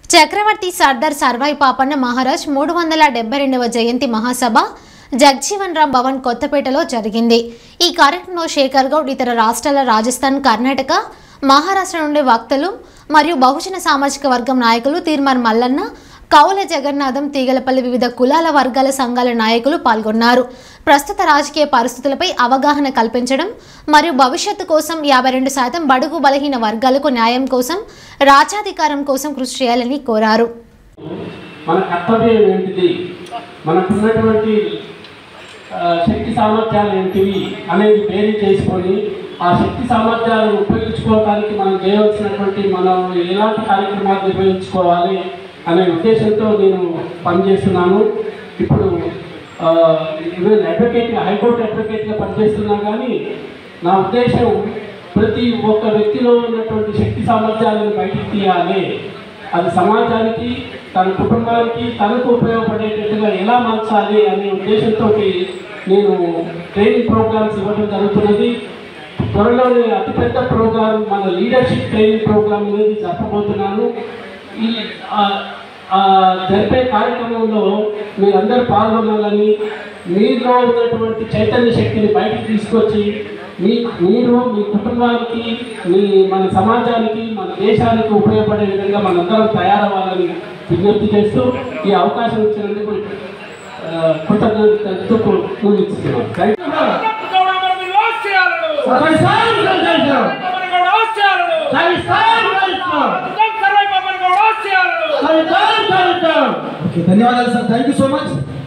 చక్రవర్తి సర్దార్ సర్వాయి పాపన్న మహారాజ్ మూడు వందల డెబ్బై రెండవ జయంతి మహాసభ జగ్జీవన్ రామ్ భవన్ కొత్తపేటలో జరిగింది ఈ కార్యక్రమంలో శేఖర్ గౌడ్ ఇతర రాష్ట్రాల రాజస్థాన్ కర్ణాటక మహారాష్ట్ర నుండి వక్తలు మరియు బహుజన సామాజిక వర్గం నాయకులు తీర్మాన్ మల్లన్న కౌల జగన్నాథం తీగలపల్లి వివిధ కులాల వర్గాల సంఘాల నాయకులు పాల్గొన్నారు ప్రస్తుత రాజకీయ పరిస్థితులపై అవగాహన కల్పించడం మరియు భవిష్యత్తు కోసం యాభై రెండు శాతం బడుగు బలహీన వర్గాలకు న్యాయం కోసం రాజ్యాధికారం కోసం కృషి చేయాలని కోరారు మన కర్తవ్యం ఏంటిది మనకున్నటువంటి ఆ, శక్తి సామర్థ్యాలు ఏంటివి అనేది బేరీ చేసుకొని ఆ శక్తి సామర్థ్యాలను ఉపయోగించుకోవడానికి మనం చేయవలసినటువంటి మనం ఎలాంటి కార్యక్రమాలు నిర్వహించుకోవాలి అనే ఉద్దేశంతో నేను పనిచేస్తున్నాను ఇప్పుడు ఆ, ఈవెన్ అడ్వకేట్గా హైకోర్టు అడ్వకేట్గా పనిచేస్తున్నా కానీ నా ఉద్దేశం ప్రతి ఒక్క వ్యక్తిలో ఉన్నటువంటి శక్తి సామర్థ్యాలను బయటికి తీయాలి అది సమాజానికి తన కుటుంబానికి తనకు ఉపయోగపడేటట్టుగా ఎలా మార్చాలి అనే ఉద్దేశంతో నేను ట్రైనింగ్ ప్రోగ్రామ్స్ ఇవ్వడం జరుగుతున్నది త్వరలోనే అతిపెద్ద ప్రోగ్రామ్ మన లీడర్షిప్ ట్రైనింగ్ ప్రోగ్రామ్ అనేది జరపబోతున్నాను ఈ ఆ- ఆ జరిపే కార్యక్రమంలో మీరందరూ పాల్గొనాలని మీలో ఉన్నటువంటి చైతన్య శక్తిని బయటికి తీసుకొచ్చి మీ మీరు మీ కుటుంబానికి మీ మన సమాజానికి మన దేశానికి ఉపయోగపడే విధంగా మనందరం తయారవ్వాలని విజ్ఞప్తి చేస్తూ ఈ అవకాశం ఇచ్చినందుకు ఆ, కృతజ్ఞతలు ముగిస్తున్నాను థ్యాంక్ యూ గౌరవమని లాస్ చేయాలను గౌరవమని లాస్ చేయాలను నిజాం సర్వై బాబాని లాస్ చేయాలను ఓకే ధన్యవాదాలు sir thank you so much